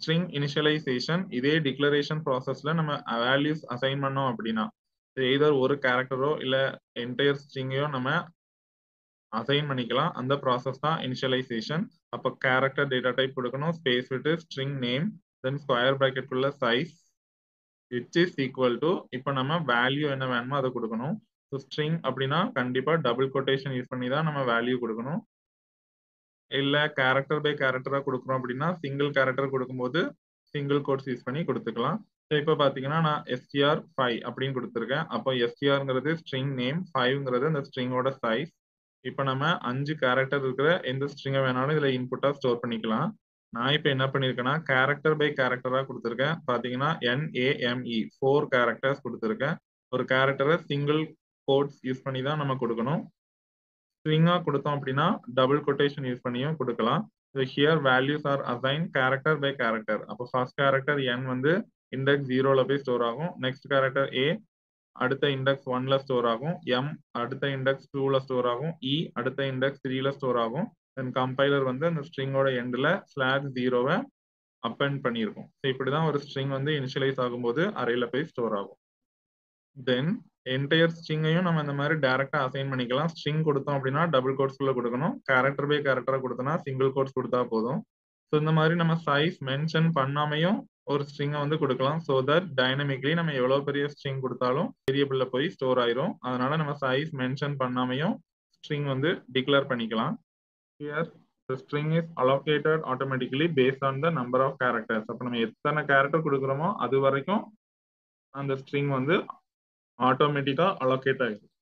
string initialization இதே declaration ப்ராசஸ்ல நம்ம வேல்யூஸ் அசைன் பண்ணோம் அப்படின்னா எய்தர் ஒரு கேரக்டரோ இல்ல என்டையர் ஸ்ட்ரிங்கையோ நம்ம அசைன் பண்ணிக்கலாம் அந்த ப்ராசஸ் தான் இனிஷியலைசேஷன் அப்போ கேரக்டர் டேட்டா டைப் கொடுக்கணும் ஸ்பேஸ் விட்டு ஸ்ட்ரிங் நேம் தென் ஸ்கொயர் ப்ராக்கெட்டுக்குள்ள size which is equal to இப்போ நம்ம வேல்யூ என்ன வேணுமோ அதை கொடுக்கணும் ஸோ ஸ்ட்ரிங் அப்படின்னா கண்டிப்பாக டபுள் கொட்டேஷன் யூஸ் பண்ணி தான் நம்ம வேல்யூ கொடுக்கணும் இல்லை கேரக்டர் பை கேரக்டராக கொடுக்குறோம் அப்படின்னா சிங்கிள் கேரக்டர் கொடுக்கும்போது சிங்கிள் கோட்ஸ் யூஸ் பண்ணி கொடுத்துக்கலாம் ஸோ இப்போ பார்த்தீங்கன்னா நான் எஸ்டிஆர் ஃபைவ் அப்படின்னு கொடுத்துருக்கேன் அப்போ எஸ்டிஆர்ங்கிறது ஸ்ட்ரிங் நேம் ஃபைவ்ங்கிறது அந்த ஸ்ட்ரிங்கோட சைஸ் இப்போ நம்ம அஞ்சு கேரக்டர் இருக்கிற எந்த ஸ்ட்ரிங்கை வேணாலும் இதில் இன்புட்டாக ஸ்டோர் பண்ணிக்கலாம் நான் இப்போ என்ன பண்ணியிருக்கேன்னா கேரக்டர் பை கேரக்டராக கொடுத்துருக்கேன் பார்த்தீங்கன்னா என்ஏஎம்இ ஃபோர் கேரக்டர்ஸ் கொடுத்துருக்கேன் ஒரு கேரக்டரை சிங்கிள் கோட்ஸ் யூஸ் பண்ணி தான் நம்ம கொடுக்கணும் ஸ்ட்ரிங்காக கொடுத்தோம் அப்படின்னா டபுள் கொட்டேஷன் யூஸ் பண்ணியும் கொடுக்கலாம் so here values are assign character by character அப்போ ஃபர்ஸ்ட் கேரக்டர் என் வந்து இண்டெக்ஸ் ஜீரோவில் போய் ஸ்டோர் ஆகும் நெக்ஸ்ட் கேரக்டர் ஏ அடுத்த இண்டெக்ஸ் ஒன்ல ஸ்டோர் ஆகும் எம் அடுத்த இண்டெக்ஸ் டூல ஸ்டோர் ஆகும் இ அடுத்த இண்டெக்ஸ் த்ரீல ஸ்டோர் ஆகும் தென் கம்பைலர் வந்து அந்த ஸ்ட்ரிங்கோட எண்டில் ஸ்லாக் ஜீரோவை அப்பெண்ட் பண்ணியிருக்கும் ஸோ இப்படி தான் ஒரு ஸ்ட்ரிங் வந்து இனிஷியலைஸ் ஆகும்போது அறையில் போய் ஸ்டோர் ஆகும் தென் என்டையர் ஸ்ட்ரிங்கையும் நம்ம இந்த மாதிரி டேரக்டா அசைன் பண்ணிக்கலாம் ஸ்ட்ரிங் கொடுத்தோம் அப்படின்னா டபுள் கோட்ஸ்குள்ள கொடுக்கணும் கேரக்டர் பை கேரக்டரா கொடுத்தோம்னா சிங்கிள் கோட்ஸ் கொடுத்தா போதும் ஸோ இந்த மாதிரி நம்ம சைஸ் மென்ஷன் பண்ணாமையும் ஒரு ஸ்ட்ரிங்கை வந்து கொடுக்கலாம் ஸோ தட் டைனமிக்லி நம்ம எவ்வளோ பெரிய ஸ்ட்ரிங் கொடுத்தாலும் வேரியபிளில் போய் ஸ்டோர் ஆயிரும் அதனால நம்ம சைஸ் மென்ஷன் பண்ணாமையும் ஸ்ட்ரிங் வந்து டிக்ளேர் பண்ணிக்கலாம் here the string is allocated automatically based on the number of characters அப்போ நம்ம எத்தனை கேரக்டர் கொடுக்குறோமோ அது வரைக்கும் அந்த ஸ்ட்ரிங் வந்து ஆட்டோமேட்டிக்கா அலோகேட் ஆகிடும்